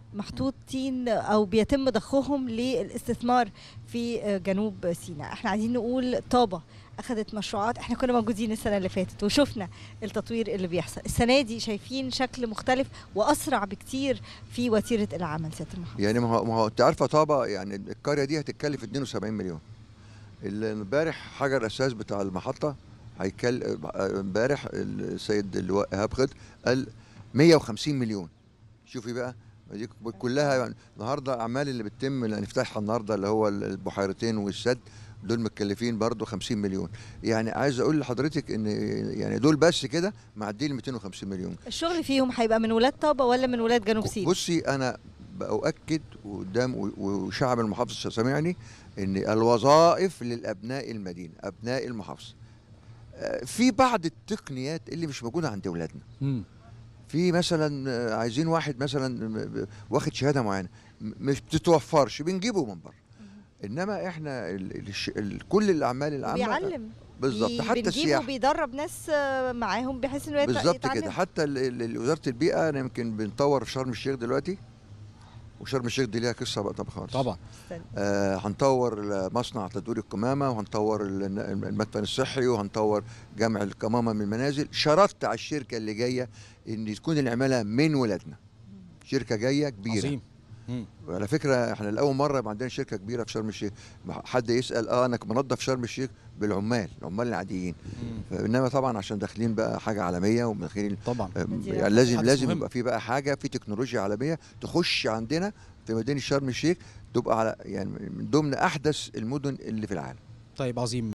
محطوطين او بيتم ضخهم للاستثمار في جنوب سيناء احنا عايزين نقول طابه اخذت مشروعات احنا كنا موجودين السنه اللي فاتت وشفنا التطوير اللي بيحصل السنه دي شايفين شكل مختلف واسرع بكتير في وتيره العمل سياده المحافظ يعني ما هو ما هو انت عارفه طابه يعني القريه دي هتتكلف 72 مليون اللي امبارح حجر الاساس بتاع المحطه هيكل امبارح السيد اللواء ايهاب خد قال 150 مليون شوفي بقى دي كلها يعني النهارده اعمال اللي بتتم اللي هنفتحها النهارده اللي هو البحيرتين والسد دول متكلفين برضه 50 مليون يعني عايز اقول لحضرتك ان يعني دول بس كده معديين 250 مليون الشغل فيهم هيبقى من ولاد طابه ولا من ولاد جنوب سيناء بصي انا باؤكد قدام وشعب المحافظه سامعني ان الوظائف للابناء المدينه ابناء المحافظه في بعض التقنيات اللي مش موجوده عند اولادنا في مثلا عايزين واحد مثلا واخد شهاده معينه مش بتتوفرش بنجيبه من بره انما احنا ال ال ال كل الاعمال العامه بيعلم بالظبط حتى السياحه بيدرب ناس معاهم بحيث انه بالظبط كده حتى وزاره البيئه انا يمكن بنطور في شرم الشيخ دلوقتي وشرم الشيخ دي ليها قصه بقى طبعا خالص طبعا آه هنطور مصنع تدوير القمامه وهنطور المدفن الصحي وهنطور جمع القمامه من المنازل شرطت على الشركه اللي جايه ان تكون العماله من ولادنا شركه جايه كبيره عظيم وعلى فكره احنا لاول مره يبقى عندنا شركه كبيره في شرم الشيخ حد يسال اه انا منظف شرم الشيخ بالعمال العمال العاديين انما طبعا عشان داخلين بقى حاجه عالميه وداخلين طبعا يعني لازم لازم يبقى في بقى حاجه في تكنولوجيا عالميه تخش عندنا في مدينه شرم الشيخ تبقى على يعني من ضمن احدث المدن اللي في العالم طيب عظيم